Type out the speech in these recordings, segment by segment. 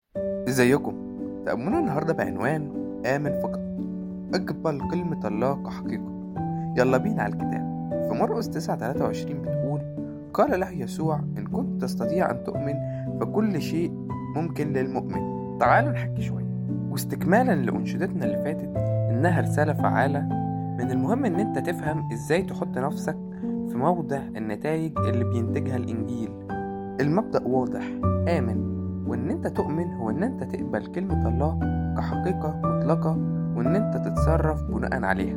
ازيكم تأملنا النهاردة بعنوان آمن فقط اقبل كلمة الله كحقيقة يلا بينا على الكتاب في مرقس 9 23 بتقول قال له يسوع إن كنت تستطيع أن تؤمن فكل شيء ممكن للمؤمن تعالوا نحكي شوية واستكمالا لأنشدتنا اللي فاتت إنها رسالة فعالة من المهم إن أنت تفهم إزاي تحط نفسك في موضع النتائج اللي بينتجها الإنجيل المبدأ واضح آمن وإن أنت تؤمن هو إن أنت تقبل كلمة الله كحقيقة مطلقة وإن أنت تتصرف بناء عليها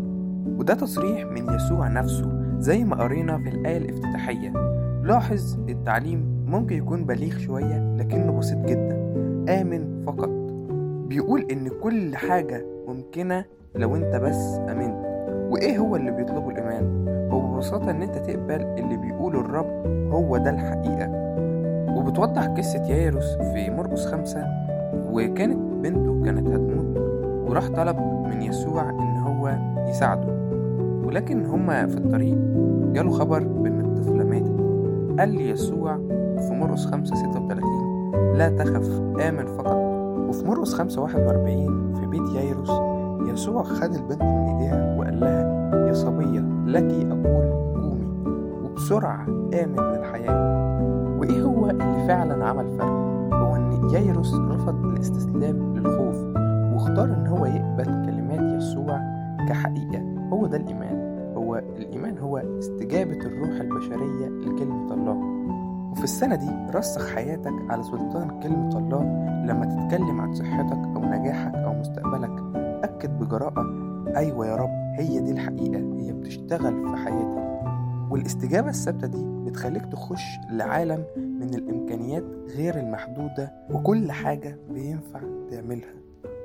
وده تصريح من يسوع نفسه زي ما قرينا في الآية الافتتاحية لاحظ التعليم ممكن يكون بليغ شوية لكنه بسيط جدا آمن فقط بيقول إن كل حاجة ممكنة لو أنت بس آمنت وإيه هو اللي بيطلبه الإيمان؟ هو ببساطة إن أنت تقبل اللي بيقوله الرب هو ده الحقيقة وبتوضح قصة يايروس في مرقس خمسة وكانت بنته كانت هتموت وراح طلب من يسوع إن هو يساعده ولكن هما في الطريق جاله خبر بإن الطفلة ماتت قال لي يسوع في مرقس خمسة ستة وتلاتين لا تخف آمن فقط وفي مرقس خمسة واحد وأربعين في بيت يايروس يسوع خد البنت من إيديها وقال لها يا صبية لك أقول قومي وبسرعة آمن للحياة وإيه هو اللي فعلا عمل فرق هو إن يايروس رفض الاستسلام للخوف واختار إن هو يقبل كلمات يسوع كحقيقة هو ده الإيمان هو الإيمان هو استجابة الروح البشرية لكلمة الله وفي السنة دي رسخ حياتك على سلطان كلمة الله لما تتكلم عن صحتك أو نجاحك أو مستقبلك أكد بجراءة أيوة يا رب هي دي الحقيقة هي بتشتغل في حياتي والاستجابة الثابتة دي بتخليك تخش لعالم من الإمكانيات غير المحدودة وكل حاجة بينفع تعملها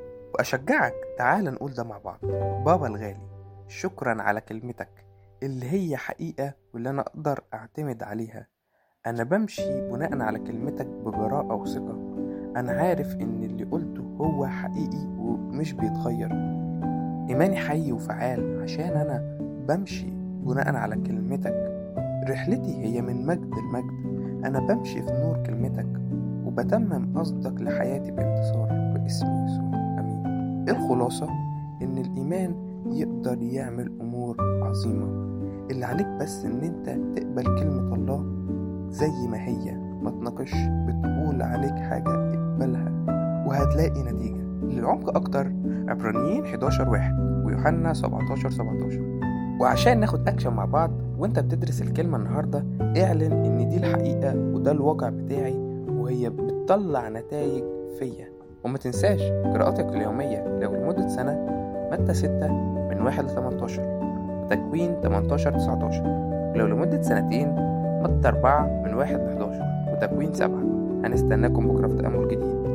وأشجعك تعال نقول ده مع بعض بابا الغالي شكرا على كلمتك اللي هي حقيقة واللي أنا أقدر أعتمد عليها أنا بمشي بناء على كلمتك بجراءة وثقة أنا عارف إن اللي قلته هو حقيقي ومش بيتغير إيماني حي وفعال عشان أنا بمشي بناء على كلمتك رحلتي هي من مجد لمجد أنا بمشي في نور كلمتك وبتمم قصدك لحياتي بانتصار باسم يسوع أمين الخلاصة إن الإيمان يقدر يعمل أمور عظيمة اللي عليك بس إن أنت تقبل كلمة الله زي ما هي ما تناقش بتقول عليك حاجة اقبلها وهتلاقي نتيجة للعمق أكتر عبرانيين 11 واحد ويوحنا 17 17 وعشان ناخد أكشن مع بعض وانت بتدرس الكلمة النهاردة اعلن ان دي الحقيقة وده الواقع بتاعي وهي بتطلع نتائج فيا وما تنساش قراءتك اليومية لو لمدة سنة متى 6 من 1 ل 18 تكوين 18 19 لو لمدة سنتين متى 4 من 1 ل 11 وتكوين 7 هنستناكم بكرة في تأمل جديد